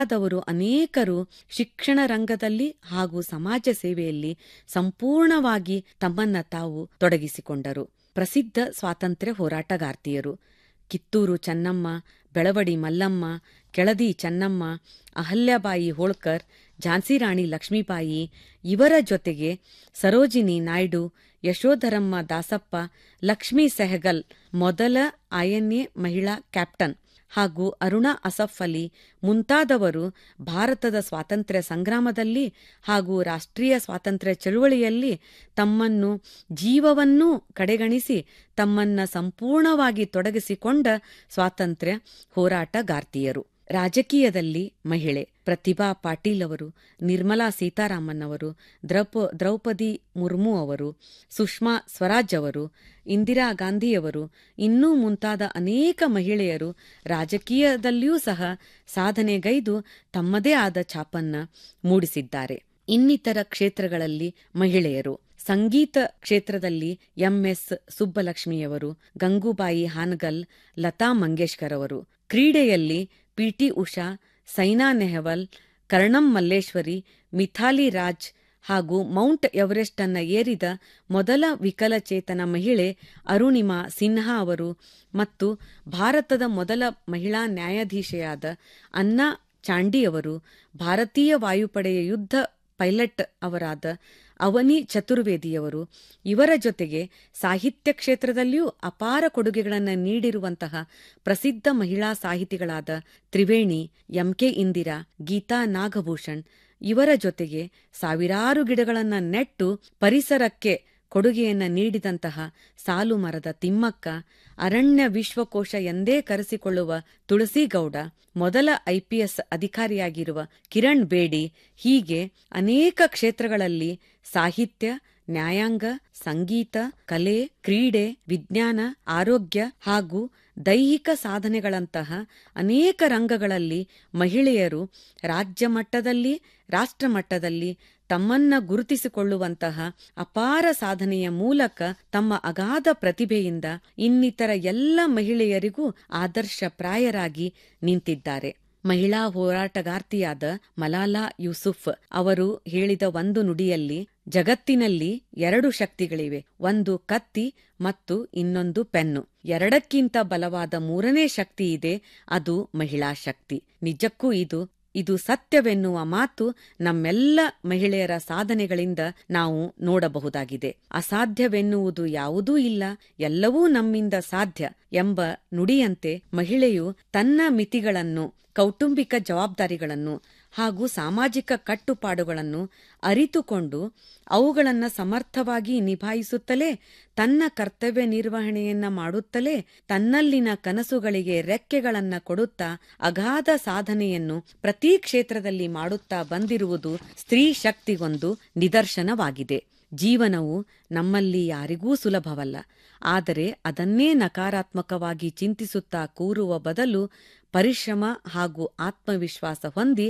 ದವರು ಅನೇಕರು ಶಿಕ್ಷಣ ರಂಗದಲ್ಲಿ ಹಾಗೂ ಸಮಾಜ ಸೇವೆಯಲ್ಲಿ ಸಂಪೂರ್ಣವಾಗಿ ತಮ್ಮನ್ನ ತಾವು ತೊಡಗಿಸಿಕೊಂಡರು ಪ್ರಸಿದ್ಧ ಸ್ವಾತಂತ್ರ್ಯ ಹೋರಾಟಗಾರ್ತಿಯರು ಕಿತ್ತೂರು ಚೆನ್ನಮ್ಮ ಬೆಳವಡಿ ಮಲ್ಲಮ್ಮ ಕೆಳದಿ ಚೆನ್ನಮ್ಮ ಅಹಲ್ಯಾಬಾಯಿ ಹೋಳ್ಕರ್ ಝಾನ್ಸಿರಾಣಿ ಲಕ್ಷ್ಮೀಬಾಯಿ ಇವರ ಜೊತೆಗೆ ಸರೋಜಿನಿ ನಾಯ್ಡು ಯಶೋಧರಮ್ಮ ದಾಸಪ್ಪ ಲಕ್ಷ್ಮೀ ಸೆಹಗಲ್ ಮೊದಲ ಐಎನ್ಎ ಮಹಿಳಾ ಕ್ಯಾಪ್ಟನ್ ಹಾಗೂ ಅರುಣಾ ಅಸಫ್ ಅಲಿ ಮುಂತಾದವರು ಭಾರತದ ಸ್ವಾತಂತ್ರ್ಯ ಸಂಗ್ರಾಮದಲ್ಲಿ ಹಾಗೂ ರಾಷ್ಟ್ರೀಯ ಸ್ವಾತಂತ್ರ್ಯ ಚಳುವಳಿಯಲ್ಲಿ ತಮ್ಮನ್ನು ಜೀವವನ್ನೂ ಕಡೆಗಣಿಸಿ ತಮ್ಮನ್ನ ಸಂಪೂರ್ಣವಾಗಿ ತೊಡಗಿಸಿಕೊಂಡ ಸ್ವಾತಂತ್ರ್ಯ ಹೋರಾಟಗಾರ್ತಿಯರು ರಾಜಕೀಯದಲ್ಲಿ ಮಹಿಳೆ ಪ್ರತಿಭಾ ಪಾಟೀಲ್ ಅವರು ನಿರ್ಮಲಾ ಸೀತಾರಾಮನ್ ಅವರು ದ್ರೌಪ ದ್ರೌಪದಿ ಮುರ್ಮು ಅವರು ಸುಷ್ಮಾ ಸ್ವರಾಜ್ ಅವರು ಇಂದಿರಾ ಗಾಂಧಿಯವರು ಇನ್ನೂ ಮುಂತಾದ ಅನೇಕ ಮಹಿಳೆಯರು ರಾಜಕೀಯದಲ್ಲಿಯೂ ಸಹ ಸಾಧನೆಗೈದು ತಮ್ಮದೇ ಆದ ಛಾಪನ್ನ ಮೂಡಿಸಿದ್ದಾರೆ ಇನ್ನಿತರ ಕ್ಷೇತ್ರಗಳಲ್ಲಿ ಮಹಿಳೆಯರು ಸಂಗೀತ ಕ್ಷೇತ್ರದಲ್ಲಿ ಎಂಎಸ್ ಸುಬ್ಬಲಕ್ಷ್ಮಿಯವರು ಗಂಗೂಬಾಯಿ ಹಾನಗಲ್ ಲತಾ ಮಂಗೇಶ್ಕರ್ ಅವರು ಕ್ರೀಡೆಯಲ್ಲಿ ಪಿಟಿ ಉಷಾ ಸೈನಾ ನೆಹವಾಲ್ ಕರ್ಣಂ ಮಲ್ಲೇಶ್ವರಿ ಮಿಥಾಲಿ ರಾಜ್ ಹಾಗೂ ಮೌಂಟ್ ಎವರೆಸ್ಟ್ ಅನ್ನ ಏರಿದ ಮೊದಲ ವಿಕಲಚೇತನ ಮಹಿಳೆ ಅರುಣಿಮಾ ಸಿನ್ಹಾ ಅವರು ಮತ್ತು ಭಾರತದ ಮೊದಲ ಮಹಿಳಾ ನ್ಯಾಯಾಧೀಶೆಯಾದ ಅನ್ನಾ ಚಾಂಡಿಯವರು ಭಾರತೀಯ ವಾಯುಪಡೆಯ ಯುದ್ಧ ಪೈಲಟ್ ಅವರಾದ ಅವನಿ ಚತುರ್ವೇದಿಯವರು ಇವರ ಜೊತೆಗೆ ಸಾಹಿತ್ಯ ಕ್ಷೇತ್ರದಲ್ಲಿಯೂ ಅಪಾರ ಕೊಡುಗೆಗಳನ್ನು ನೀಡಿರುವಂತಹ ಪ್ರಸಿದ್ಧ ಮಹಿಳಾ ಸಾಹಿತಿಗಳಾದ ತ್ರಿವೇಣಿ ಎಂಕೆ ಇಂದಿರಾ ಗೀತಾ ನಾಗಭೂಷಣ್ ಇವರ ಜೊತೆಗೆ ಸಾವಿರಾರು ಗಿಡಗಳನ್ನು ನೆಟ್ಟು ಪರಿಸರಕ್ಕೆ ಕೊಡುಗೆಯನ್ನ ನೀಡಿದಂತಹ ಸಾಲು ಮರದ ತಿಮ್ಮಕ್ಕ ಅರಣ್ಯ ವಿಶ್ವಕೋಶ ಎಂದೇ ಕರೆಸಿಕೊಳ್ಳುವ ತುಳಸಿಗೌಡ ಮೊದಲ ಐಪಿಎಸ್ ಅಧಿಕಾರಿಯಾಗಿರುವ ಕಿರಣ್ ಬೇಡಿ ಹೀಗೆ ಅನೇಕ ಕ್ಷೇತ್ರಗಳಲ್ಲಿ ಸಾಹಿತ್ಯ ನ್ಯಾಯಾಂಗ ಸಂಗೀತ ಕಲೆ ಕ್ರೀಡೆ ವಿಜ್ಞಾನ ಆರೋಗ್ಯ ಹಾಗೂ ದೈಹಿಕ ಸಾಧನೆಗಳಂತಹ ಅನೇಕ ರಂಗಗಳಲ್ಲಿ ಮಹಿಳೆಯರು ರಾಜ್ಯ ಮಟ್ಟದಲ್ಲಿ ರಾಷ್ಟ್ರ ಮಟ್ಟದಲ್ಲಿ ತಮ್ಮನ್ನ ಗುರುತಿಸಿಕೊಳ್ಳುವಂತಹ ಅಪಾರ ಸಾಧನೆಯ ಮೂಲಕ ತಮ್ಮ ಅಗಾಧ ಪ್ರತಿಭೆಯಿಂದ ಇನ್ನಿತರ ಎಲ್ಲ ಮಹಿಳೆಯರಿಗೂ ಆದರ್ಶಪ್ರಾಯರಾಗಿ ನಿಂತಿದ್ದಾರೆ ಮಹಿಳಾ ಹೋರಾಟಗಾರ್ತಿಯಾದ ಮಲಾಲಾ ಯೂಸುಫ್ ಅವರು ಹೇಳಿದ ಒಂದು ನುಡಿಯಲ್ಲಿ ಜಗತ್ತಿನಲ್ಲಿ ಎರಡು ಶಕ್ತಿಗಳಿವೆ ಒಂದು ಕತ್ತಿ ಮತ್ತು ಇನ್ನೊಂದು ಪೆನ್ನು ಎರಡಕ್ಕಿಂತ ಬಲವಾದ ಮೂರನೇ ಶಕ್ತಿ ಇದೆ ಅದು ಮಹಿಳಾ ಶಕ್ತಿ ನಿಜಕ್ಕೂ ಇದು ಇದು ಸತ್ಯವೆನ್ನುವ ಮಾತು ನಮ್ಮೆಲ್ಲ ಮಹಿಳೆಯರ ಸಾಧನೆಗಳಿಂದ ನಾವು ನೋಡಬಹುದಾಗಿದೆ ಅಸಾಧ್ಯವೆನ್ನುವುದು ಯಾವುದೂ ಇಲ್ಲ ಎಲ್ಲವೂ ನಮ್ಮಿಂದ ಸಾಧ್ಯ ಎಂಬ ನುಡಿಯಂತೆ ಮಹಿಳೆಯು ತನ್ನ ಮಿತಿಗಳನ್ನು ಕೌಟುಂಬಿಕ ಜವಾಬ್ದಾರಿಗಳನ್ನು ಹಾಗೂ ಸಾಮಾಜಿಕ ಕಟ್ಟುಪಾಡುಗಳನ್ನು ಅರಿತುಕೊಂಡು ಅವುಗಳನ್ನು ಸಮರ್ಥವಾಗಿ ನಿಭಾಯಿಸುತ್ತಲೇ ತನ್ನ ಕರ್ತವ್ಯ ನಿರ್ವಹಣೆಯನ್ನ ಮಾಡುತ್ತಲೇ ತನ್ನಲ್ಲಿನ ಕನಸುಗಳಿಗೆ ರೆಕ್ಕೆಗಳನ್ನ ಕೊಡುತ್ತಾ ಅಗಾಧ ಸಾಧನೆಯನ್ನು ಪ್ರತಿ ಕ್ಷೇತ್ರದಲ್ಲಿ ಮಾಡುತ್ತಾ ಬಂದಿರುವುದು ಸ್ತ್ರೀ ಶಕ್ತಿಗೊಂದು ನಿದರ್ಶನವಾಗಿದೆ ಜೀವನವು ನಮ್ಮಲ್ಲಿ ಯಾರಿಗೂ ಸುಲಭವಲ್ಲ ಆದರೆ ಅದನ್ನೇ ನಕಾರಾತ್ಮಕವಾಗಿ ಚಿಂತಿಸುತ್ತಾ ಕೂರುವ ಬದಲು ಪರಿಶ್ರಮ ಹಾಗೂ ಆತ್ಮವಿಶ್ವಾಸ ಹೊಂದಿ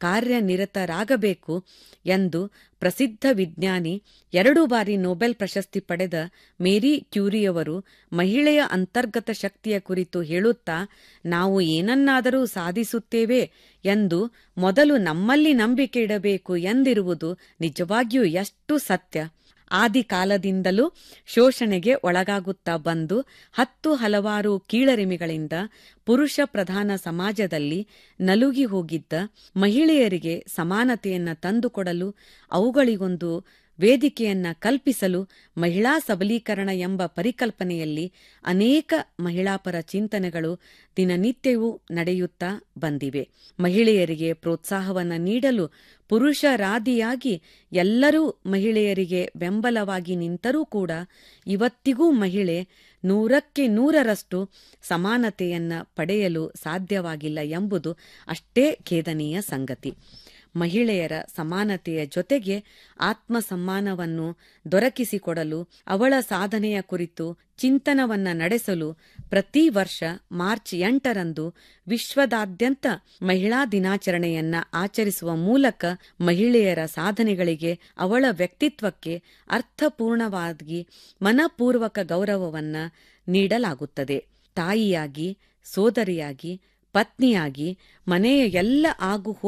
ಕಾರ್ಯನಿರತರಾಗಬೇಕು ಎಂದು ಪ್ರಸಿದ್ಧ ವಿಜ್ಞಾನಿ ಎರಡು ಬಾರಿ ನೊಬೆಲ್ ಪ್ರಶಸ್ತಿ ಪಡೆದ ಮೇರಿ ಕ್ಯೂರಿಯವರು ಮಹಿಳೆಯ ಅಂತರ್ಗತ ಶಕ್ತಿಯ ಕುರಿತು ಹೇಳುತ್ತಾ ನಾವು ಏನನ್ನಾದರೂ ಸಾಧಿಸುತ್ತೇವೆ ಎಂದು ಮೊದಲು ನಮ್ಮಲ್ಲಿ ನಂಬಿಕೆ ಇಡಬೇಕು ಎಂದಿರುವುದು ನಿಜವಾಗಿಯೂ ಎಷ್ಟು ಸತ್ಯ ಆದಿ ಕಾಲದಿಂದಲೂ ಶೋಷಣೆಗೆ ಒಳಗಾಗುತ್ತಾ ಬಂದು ಹತ್ತು ಹಲವಾರು ಕೀಳರಿಮೆಗಳಿಂದ ಪುರುಷ ಪ್ರಧಾನ ಸಮಾಜದಲ್ಲಿ ನಲುಗಿ ಹೋಗಿದ್ದ ಮಹಿಳೆಯರಿಗೆ ಸಮಾನತೆಯನ್ನ ತಂದುಕೊಡಲು ಅವುಗಳಿಗೊಂದು ವೇದಿಕೆಯನ್ನ ಕಲ್ಪಿಸಲು ಮಹಿಳಾ ಸಬಲೀಕರಣ ಎಂಬ ಪರಿಕಲ್ಪನೆಯಲ್ಲಿ ಅನೇಕ ಮಹಿಳಾಪರ ಚಿಂತನೆಗಳು ದಿನನಿತ್ಯವೂ ನಡೆಯುತ್ತಾ ಬಂದಿವೆ ಮಹಿಳೆಯರಿಗೆ ಪ್ರೋತ್ಸಾಹವನ್ನು ನೀಡಲು ಪುರುಷರಾದಿಯಾಗಿ ಎಲ್ಲರೂ ಮಹಿಳೆಯರಿಗೆ ಬೆಂಬಲವಾಗಿ ನಿಂತರೂ ಕೂಡ ಇವತ್ತಿಗೂ ಮಹಿಳೆ ನೂರಕ್ಕೆ ನೂರರಷ್ಟು ಸಮಾನತೆಯನ್ನ ಪಡೆಯಲು ಸಾಧ್ಯವಾಗಿಲ್ಲ ಎಂಬುದು ಅಷ್ಟೇ ಖೇದನೀಯ ಸಂಗತಿ ಮಹಿಳೆಯರ ಸಮಾನತೆಯ ಜೊತೆಗೆ ಆತ್ಮಸಮ್ಮಾನವನ್ನು ದೊರಕಿಸಿಕೊಡಲು ಅವಳ ಸಾಧನೆಯ ಕುರಿತು ಚಿಂತನವನ್ನ ನಡೆಸಲು ಪ್ರತಿ ವರ್ಷ ಮಾರ್ಚ್ ಎಂಟರಂದು ವಿಶ್ವದಾದ್ಯಂತ ಮಹಿಳಾ ದಿನಾಚರಣೆಯನ್ನ ಆಚರಿಸುವ ಮೂಲಕ ಮಹಿಳೆಯರ ಸಾಧನೆಗಳಿಗೆ ಅವಳ ವ್ಯಕ್ತಿತ್ವಕ್ಕೆ ಅರ್ಥಪೂರ್ಣವಾಗಿ ಮನಪೂರ್ವಕ ಗೌರವವನ್ನ ನೀಡಲಾಗುತ್ತದೆ ತಾಯಿಯಾಗಿ ಸೋದರಿಯಾಗಿ ಪತ್ನಿಯಾಗಿ ಮನೆಯ ಎಲ್ಲ ಆಗು